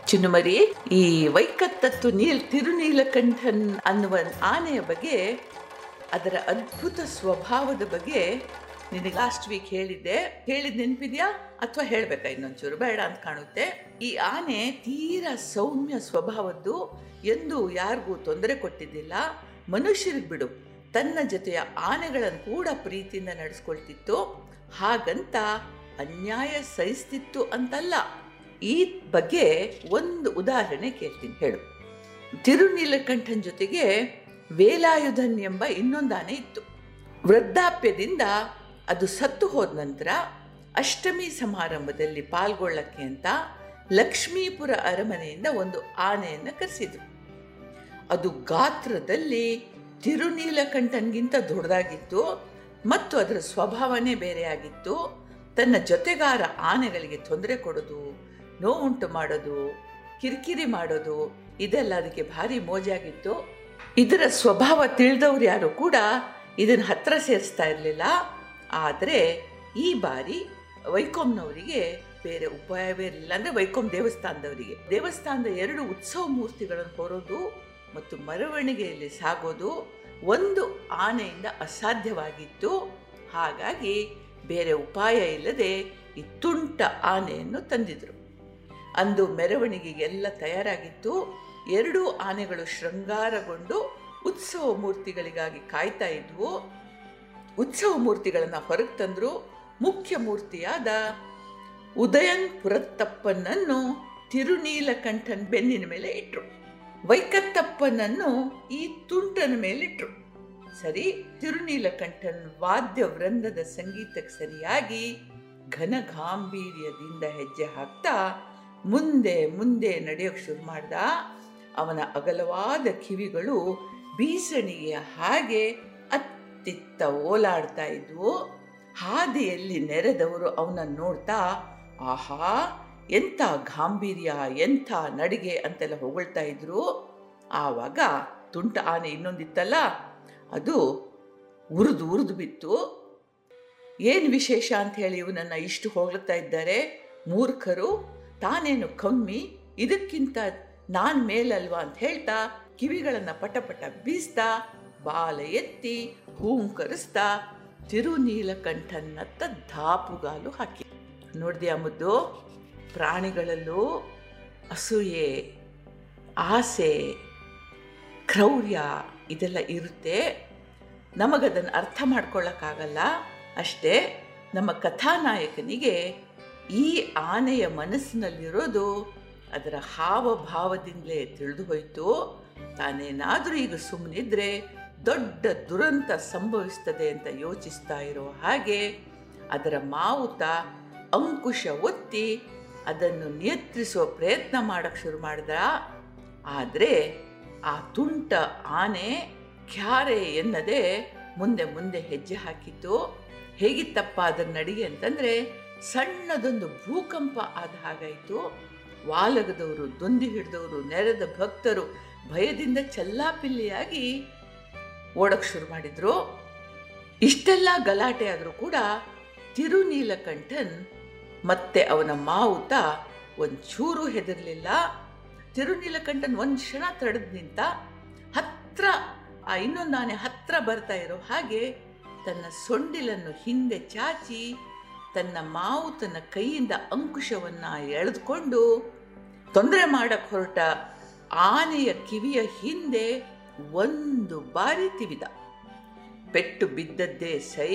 ಚಿನ್ನುಮರಿ ಈ ವೈಕತ್ತತ್ತು ನೀಲ್ ತಿರುನೀಲಕಂಠನ್ ಅನ್ನುವ ಆನೆಯ ಬಗ್ಗೆ ಅದರ ಅದ್ಭುತ ಸ್ವಭಾವದ ಬಗ್ಗೆ ನಿನಗೆ ಲಾಸ್ಟ್ ವೀಕ್ ಹೇಳಿದ್ದೆ ಹೇಳಿದ್ ನೆನಪಿದ್ಯಾ ಅಥವಾ ಹೇಳ್ಬೇಕಾ ಇನ್ನೊಂಚೂರು ಬೇಡ ಅಂತ ಕಾಣುತ್ತೆ ಈ ಆನೆ ತೀರಾ ಸೌಮ್ಯ ಸ್ವಭಾವದ್ದು ಎಂದು ಯಾರಿಗೂ ತೊಂದರೆ ಕೊಟ್ಟಿದ್ದಿಲ್ಲ ಮನುಷ್ಯರಿಗೆ ಬಿಡು ತನ್ನ ಜೊತೆಯ ಆನೆಗಳನ್ನು ಕೂಡ ಪ್ರೀತಿಯಿಂದ ನಡೆಸ್ಕೊಳ್ತಿತ್ತು ಹಾಗಂತ ಅನ್ಯಾಯ ಸಹಿಸ್ತಿತ್ತು ಅಂತಲ್ಲ ಈ ಬಗ್ಗೆ ಒಂದು ಉದಾಹರಣೆ ಕೇಳ್ತೀನಿ ಹೇಳು ತಿರುನೀಲಕಂಠನ್ ಜೊತೆಗೆ ವೇಲಾಯುಧನ್ ಎಂಬ ಇನ್ನೊಂದು ಆನೆ ಇತ್ತು ವೃದ್ಧಾಪ್ಯದಿಂದ ಅದು ಸತ್ತು ಹೋದ ನಂತರ ಅಷ್ಟಮಿ ಸಮಾರಂಭದಲ್ಲಿ ಪಾಲ್ಗೊಳ್ಳಕ್ಕೆ ಅಂತ ಲಕ್ಷ್ಮೀಪುರ ಅರಮನೆಯಿಂದ ಒಂದು ಆನೆಯನ್ನು ಕರೆಸಿದ್ರು ಅದು ಗಾತ್ರದಲ್ಲಿ ತಿರುನೀಲಕಂಠನ್ಗಿಂತ ದೊಡ್ಡದಾಗಿತ್ತು ಮತ್ತು ಅದರ ಸ್ವಭಾವನೇ ಬೇರೆಯಾಗಿತ್ತು ತನ್ನ ಜೊತೆಗಾರ ಆನೆಗಳಿಗೆ ತೊಂದರೆ ಕೊಡೋದು ನೋವುಂಟು ಮಾಡೋದು ಕಿರಿಕಿರಿ ಮಾಡೋದು ಇದೆಲ್ಲ ಅದಕ್ಕೆ ಭಾರಿ ಮೋಜಾಗಿತ್ತು ಇದರ ಸ್ವಭಾವ ತಿಳಿದವ್ರು ಯಾರು ಕೂಡ ಇದನ್ನು ಹತ್ರ ಸೇರಿಸ್ತಾ ಇರಲಿಲ್ಲ ಆದರೆ ಈ ಬಾರಿ ವೈಕೋಮ್ನವರಿಗೆ ಬೇರೆ ಉಪಾಯವೇ ಇರಲಿಲ್ಲ ಅಂದರೆ ವೈಕೋಮ್ ದೇವಸ್ಥಾನದವರಿಗೆ ದೇವಸ್ಥಾನದ ಎರಡು ಉತ್ಸವ ಮೂರ್ತಿಗಳನ್ನು ಹೊರೋದು ಮತ್ತು ಮೆರವಣಿಗೆಯಲ್ಲಿ ಸಾಗೋದು ಒಂದು ಆನೆಯಿಂದ ಅಸಾಧ್ಯವಾಗಿತ್ತು ಹಾಗಾಗಿ ಬೇರೆ ಉಪಾಯ ಇಲ್ಲದೆ ಈ ತುಂಟ ಆನೆಯನ್ನು ತಂದಿದ್ರು ಅಂದು ಮೆರವಣಿಗೆಗೆಲ್ಲ ತಯಾರಾಗಿತ್ತು ಎರಡೂ ಆನೆಗಳು ಶೃಂಗಾರಗೊಂಡು ಉತ್ಸವ ಮೂರ್ತಿಗಳಿಗಾಗಿ ಕಾಯ್ತಾ ಇದ್ವು ಉತ್ಸವ ಮೂರ್ತಿಗಳನ್ನು ಹೊರಗೆ ತಂದರು ಮುಖ್ಯ ಮೂರ್ತಿಯಾದ ಉದಯನ್ ಪುರತ್ತಪ್ಪನನ್ನು ತಿರುನೀಲಕಂಠನ್ ಬೆನ್ನಿನ ಮೇಲೆ ಇಟ್ರು ವೈಕತ್ತಪ್ಪನನ್ನು ಈ ತುಂಟನ ಮೇಲಿಟ್ರು ಸರಿ ತಿರುನೀಲಕಂಠನ್ ವಾದ್ಯ ವೃಂದದ ಸಂಗೀತಕ್ಕೆ ಸರಿಯಾಗಿ ಘನ ಗಾಂಭೀರ್ಯದಿಂದ ಹೆಜ್ಜೆ ಹಾಕ್ತಾ ಮುಂದೆ ಮುಂದೆ ನಡೆಯೋಕೆ ಶುರು ಮಾಡ್ದ ಅವನ ಅಗಲವಾದ ಕಿವಿಗಳು ಬೀಸಣಿಗೆಯ ಹಾಗೆ ಅತ್ತಿತ್ತ ಓಲಾಡ್ತಾ ಇದ್ವು ಹಾದಿಯಲ್ಲಿ ನೆರೆದವರು ಅವನನ್ನು ನೋಡ್ತಾ ಆಹಾ ಎಂಥ ಗಾಂಭೀರ್ಯ ಎಂಥ ನಡಿಗೆ ಅಂತೆಲ್ಲ ಹೊಗಳ್ತಾ ಇದ್ರು ಆವಾಗ ತುಂಟ ಆನೆ ಇನ್ನೊಂದಿತ್ತಲ್ಲ ಅದು ಉರಿದು ಉರಿದು ಬಿತ್ತು ಏನು ವಿಶೇಷ ಅಂತ ಹೇಳಿ ಇವನನ್ನು ಇಷ್ಟು ಹೊಗಳ್ತಾ ಇದ್ದಾರೆ ಮೂರ್ಖರು ತಾನೇನು ಕಮ್ಮಿ ಇದಕ್ಕಿಂತ ನಾನು ಮೇಲಲ್ವಾ ಅಂತ ಹೇಳ್ತಾ ಕಿವಿಗಳನ್ನು ಪಟಪಟ ಬೀಸ್ತಾ ಬಾಲ ಎತ್ತಿ ಹೂಂಕರಿಸ್ತಾ ತಿರುನೀಲಕಂಠನ್ನತ್ತ ದಾಪುಗಾಲು ಹಾಕಿ ನೋಡಿದ್ಯಾ ಮುದ್ದು ಪ್ರಾಣಿಗಳಲ್ಲೂ ಅಸೂಯೆ ಆಸೆ ಕ್ರೌರ್ಯ ಇದೆಲ್ಲ ಇರುತ್ತೆ ನಮಗದನ್ನು ಅರ್ಥ ಮಾಡ್ಕೊಳ್ಳೋಕ್ಕಾಗಲ್ಲ ಅಷ್ಟೇ ನಮ್ಮ ಕಥಾನಾಯಕನಿಗೆ ಈ ಆನೆಯ ಮನಸ್ಸಿನಲ್ಲಿರೋದು ಅದರ ಹಾವಭಾವದಿಂದಲೇ ತಿಳಿದು ಹೋಯಿತು ತಾನೇನಾದರೂ ಈಗ ಸುಮ್ಮನಿದ್ರೆ ದೊಡ್ಡ ದುರಂತ ಸಂಭವಿಸ್ತದೆ ಅಂತ ಯೋಚಿಸ್ತಾ ಇರೋ ಹಾಗೆ ಅದರ ಮಾವುತ ಅಂಕುಶ ಒತ್ತಿ ಅದನ್ನು ನಿಯಂತ್ರಿಸುವ ಪ್ರಯತ್ನ ಮಾಡೋಕ್ಕೆ ಶುರು ಮಾಡಿದ ಆದರೆ ಆ ತುಂಟ ಆನೆ ಕ್ಯಾರೆ ಎನ್ನದೆ ಮುಂದೆ ಮುಂದೆ ಹೆಜ್ಜೆ ಹಾಕಿತ್ತು ಹೇಗಿತ್ತಪ್ಪ ಅದರ ನಡಿಗೆ ಅಂತಂದರೆ ಸಣ್ಣದೊಂದು ಭೂಕಂಪ ಆದ ಹಾಗಾಯಿತು ವಾಲಗದವರು ದೊಂದಿ ಹಿಡಿದವರು ನೆರೆದ ಭಕ್ತರು ಭಯದಿಂದ ಚಲ್ಲಾಪಿಲ್ಲಿಯಾಗಿ ಓಡಕ್ಕೆ ಶುರು ಮಾಡಿದ್ರು ಇಷ್ಟೆಲ್ಲ ಗಲಾಟೆ ಆದರೂ ಕೂಡ ತಿರುನೀಲಕಂಠನ್ ಮತ್ತೆ ಅವನ ಮಾವುತ ಒಂಚೂರು ಹೆದರ್ಲಿಲ್ಲ ತಿರುನೀಲಕಂಠನ್ ಒಂದು ಕ್ಷಣ ತಡೆದು ನಿಂತ ಹತ್ರ ಆ ಇನ್ನೊಂದು ಆನೆ ಹತ್ರ ಬರ್ತಾ ಇರೋ ಹಾಗೆ ತನ್ನ ಸೊಂಡಿಲನ್ನು ಹಿಂದೆ ಚಾಚಿ ತನ್ನ ಮಾವುತನ ಕೈಯಿಂದ ಅಂಕುಶವನ್ನ ಎಳೆದುಕೊಂಡು ತೊಂದರೆ ಮಾಡಕ್ಕೆ ಹೊರಟ ಆನೆಯ ಕಿವಿಯ ಹಿಂದೆ ಒಂದು ಬಾರಿ ತಿವಿದ ಪೆಟ್ಟು ಬಿದ್ದದ್ದೇ ಸೈ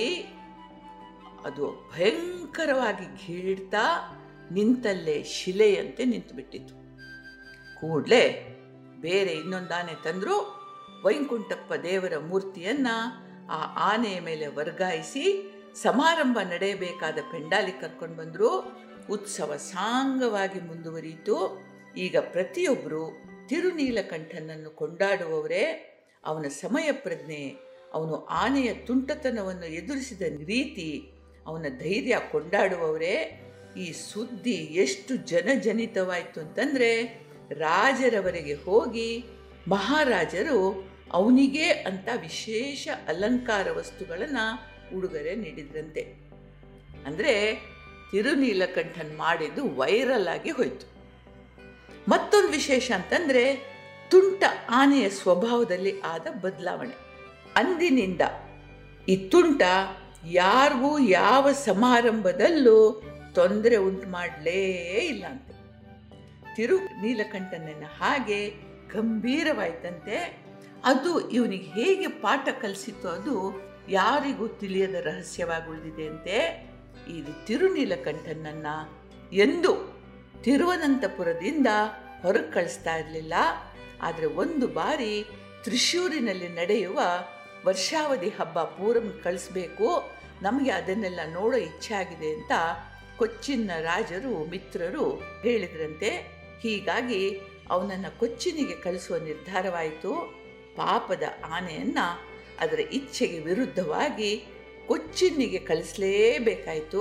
ಅದು ಭಯಂಕರವಾಗಿ ಗೀಳ್ತಾ ನಿಂತಲ್ಲೇ ಶಿಲೆಯಂತೆ ನಿಂತುಬಿಟ್ಟಿತು ಕೂಡಲೇ ಬೇರೆ ಇನ್ನೊಂದು ಆನೆ ತಂದರು ವೈಕುಂಠಪ್ಪ ದೇವರ ಮೂರ್ತಿಯನ್ನ ಆ ಆನೆಯ ಮೇಲೆ ವರ್ಗಾಯಿಸಿ ಸಮಾರಂಭ ನಡೆಯಬೇಕಾದ ಪೆಂಡಾಲಿ ಕರ್ಕೊಂಡು ಬಂದರು ಉತ್ಸವ ಸಾಂಗವಾಗಿ ಮುಂದುವರಿಯಿತು ಈಗ ಪ್ರತಿಯೊಬ್ಬರು ತಿರುನೀಲಕಂಠನನ್ನು ಕೊಂಡಾಡುವವರೇ ಅವನ ಸಮಯ ಪ್ರಜ್ಞೆ ಅವನು ಆನೆಯ ತುಂಟತನವನ್ನು ಎದುರಿಸಿದ ರೀತಿ ಅವನ ಧೈರ್ಯ ಕೊಂಡಾಡುವವರೇ ಈ ಸುದ್ದಿ ಎಷ್ಟು ಜನಜನಿತವಾಯಿತು ಅಂತಂದರೆ ರಾಜರವರೆಗೆ ಹೋಗಿ ಮಹಾರಾಜರು ಅವನಿಗೆ ಅಂತ ವಿಶೇಷ ಅಲಂಕಾರ ವಸ್ತುಗಳನ್ನು ಉಡುಗೊರೆ ನೀಡಿದ್ರಂತೆ ಅಂದರೆ ತಿರುನೀಲಕಂಠನ್ ಮಾಡಿದ್ದು ವೈರಲ್ ಆಗಿ ಹೋಯಿತು ಮತ್ತೊಂದು ವಿಶೇಷ ಅಂತಂದರೆ ತುಂಟ ಆನೆಯ ಸ್ವಭಾವದಲ್ಲಿ ಆದ ಬದಲಾವಣೆ ಅಂದಿನಿಂದ ಈ ತುಂಟ ಯಾರಿಗೂ ಯಾವ ಸಮಾರಂಭದಲ್ಲೂ ತೊಂದರೆ ಉಂಟು ಮಾಡಲೇ ಇಲ್ಲ ಅಂತೆ ತಿರು ನೀಲಕಂಠನನ್ನ ಹಾಗೆ ಗಂಭೀರವಾಯ್ತಂತೆ ಅದು ಇವನಿಗೆ ಹೇಗೆ ಪಾಠ ಕಲಿಸಿತು ಅದು ಯಾರಿಗೂ ತಿಳಿಯದ ರಹಸ್ಯವಾಗಿ ಉಳಿದಿದೆ ಅಂತೆ ಈ ತಿರುನೀಲಕಂಠನನ್ನ ಎಂದು ತಿರುವನಂತಪುರದಿಂದ ಹೊರಗೆ ಕಳಿಸ್ತಾ ಇರಲಿಲ್ಲ ಆದರೆ ಒಂದು ಬಾರಿ ತ್ರಿಶೂರಿನಲ್ಲಿ ನಡೆಯುವ ವರ್ಷಾವಧಿ ಹಬ್ಬ ಪೂರಂ ಕಳಿಸ್ಬೇಕು ನಮಗೆ ಅದನ್ನೆಲ್ಲ ನೋಡೋ ಇಚ್ಛೆ ಆಗಿದೆ ಅಂತ ಕೊಚ್ಚಿನ ರಾಜರು ಮಿತ್ರರು ಹೇಳಿದ್ರಂತೆ ಹೀಗಾಗಿ ಅವನನ್ನು ಕೊಚ್ಚಿನಿಗೆ ಕಳಿಸುವ ನಿರ್ಧಾರವಾಯಿತು ಪಾಪದ ಆನೆಯನ್ನು ಅದರ ಇಚ್ಛೆಗೆ ವಿರುದ್ಧವಾಗಿ ಕೊಚ್ಚಿನ್ನಿಗೆ ಕಳಿಸಲೇಬೇಕಾಯಿತು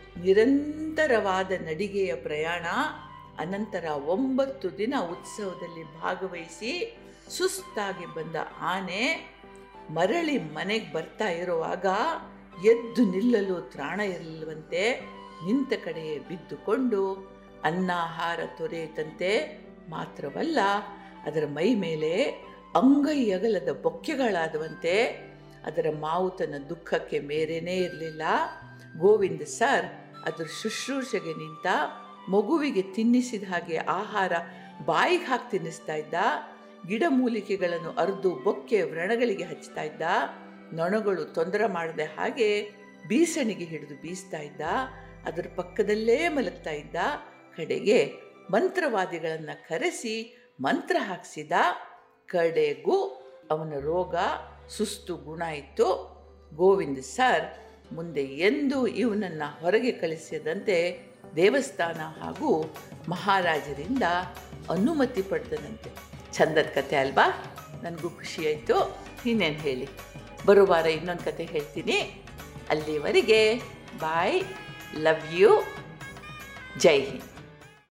ನಿರಂತರವಾದ ನಡಿಗೆಯ ಪ್ರಯಾಣ ಅನಂತರ ಒಂಬತ್ತು ದಿನ ಉತ್ಸವದಲ್ಲಿ ಭಾಗವಹಿಸಿ ಸುಸ್ತಾಗಿ ಬಂದ ಆನೆ ಮರಳಿ ಮನೆಗೆ ಬರ್ತಾ ಇರುವಾಗ ಎದ್ದು ನಿಲ್ಲಲು ತ್ರಾಣ ಇರಲಿಲ್ಲವಂತೆ ನಿಂತ ಕಡೆಯೇ ಬಿದ್ದುಕೊಂಡು ಅನ್ನಾಹಾರ ತೊರೆಯಿತಂತೆ ಮಾತ್ರವಲ್ಲ ಅದರ ಮೈ ಮೇಲೆ ಅಂಗೈ ಅಗಲದ ಬೊಕ್ಕೆಗಳಾದವಂತೆ ಅದರ ಮಾವುತನ ದುಃಖಕ್ಕೆ ಮೇರೇನೇ ಇರಲಿಲ್ಲ ಗೋವಿಂದ ಸರ್ ಅದರ ಶುಶ್ರೂಷೆಗೆ ನಿಂತ ಮಗುವಿಗೆ ತಿನ್ನಿಸಿದ ಹಾಗೆ ಆಹಾರ ಬಾಯಿಗೆ ಹಾಕಿ ತಿನ್ನಿಸ್ತಾ ಇದ್ದ ಗಿಡಮೂಲಿಕೆಗಳನ್ನು ಅರ್ದು ಬೊಕ್ಕೆ ವ್ರಣಗಳಿಗೆ ಹಚ್ತಾ ಇದ್ದ ನೊಣಗಳು ತೊಂದರೆ ಮಾಡದೆ ಹಾಗೆ ಬೀಸಣಿಗೆ ಹಿಡಿದು ಬೀಸ್ತಾ ಇದ್ದ ಅದರ ಪಕ್ಕದಲ್ಲೇ ಮಲಗ್ತಾ ಇದ್ದ ಕಡೆಗೆ ಮಂತ್ರವಾದಿಗಳನ್ನು ಕರೆಸಿ ಮಂತ್ರ ಹಾಕಿಸಿದ ಕಡೆಗೂ ಅವನ ರೋಗ ಸುಸ್ತು ಗುಣ ಇತ್ತು ಗೋವಿಂದ ಸರ್ ಮುಂದೆ ಎಂದೂ ಇವನನ್ನು ಹೊರಗೆ ಕಳಿಸಿದಂತೆ ದೇವಸ್ಥಾನ ಹಾಗೂ ಮಹಾರಾಜರಿಂದ ಅನುಮತಿ ಪಡೆದನಂತೆ ಚಂದದ ಕತೆ ಅಲ್ವಾ ನನಗೂ ಖುಷಿಯಾಯಿತು ಇನ್ನೇನು ಹೇಳಿ ಬರೋ ವಾರ ಇನ್ನೊಂದು ಕತೆ ಹೇಳ್ತೀನಿ ಅಲ್ಲಿವರೆಗೆ bye love you Jai Hind